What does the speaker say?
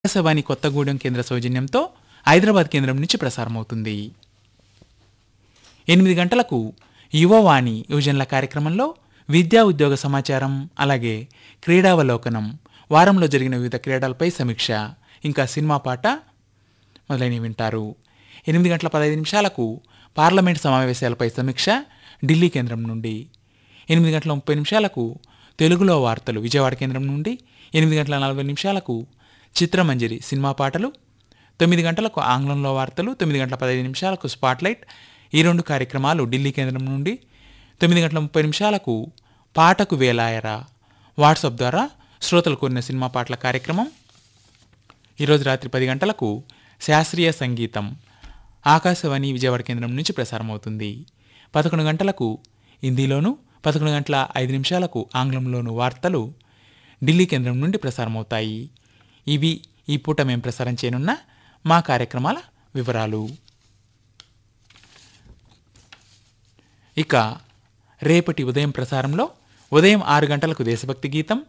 ఆకాశవాణి కొత్తగూడెం కేంద్ర సౌజన్యంతో హైదరాబాద్ కేంద్రం నుంచి ప్రసారమవుతుంది ఎనిమిది గంటలకు యువవాణి యువజనుల కార్యక్రమంలో విద్యా ఉద్యోగ సమాచారం అలాగే క్రీడావలోకనం వారంలో జరిగిన వివిధ క్రీడలపై సమీక్ష ఇంకా సినిమా పాట మొదలైనవి వింటారు ఎనిమిది గంటల పదహైదు నిమిషాలకు పార్లమెంట్ సమావేశాలపై సమీక్ష ఢిల్లీ కేంద్రం నుండి ఎనిమిది గంటల ముప్పై నిమిషాలకు తెలుగులో వార్తలు విజయవాడ కేంద్రం నుండి ఎనిమిది గంటల నలభై నిమిషాలకు చిత్రమంజరి సినిమా పాటలు తొమ్మిది గంటలకు ఆంగ్లంలో వార్తలు తొమ్మిది గంటల పదహైదు నిమిషాలకు స్పాట్లైట్ ఈ రెండు కార్యక్రమాలు ఢిల్లీ కేంద్రం నుండి తొమ్మిది గంటల ముప్పై నిమిషాలకు పాటకు వేలాయరా వాట్సాప్ ద్వారా శ్రోతలు కోరిన సినిమా పాటల కార్యక్రమం ఈరోజు రాత్రి పది గంటలకు శాస్త్రీయ సంగీతం ఆకాశవాణి విజయవాడ కేంద్రం నుంచి ప్రసారమవుతుంది పదకొండు గంటలకు హిందీలోను పదకొండు గంటల ఐదు నిమిషాలకు ఆంగ్లంలోను వార్తలు ఢిల్లీ కేంద్రం నుండి ప్రసారమవుతాయి ఇవి ఈ పూట మేము ప్రసారం చేయనున్న మా కార్యక్రమాల వివరాలు ఇక రేపటి ఉదయం ప్రసారంలో ఉదయం ఆరు గంటలకు దేశభక్తి గీతం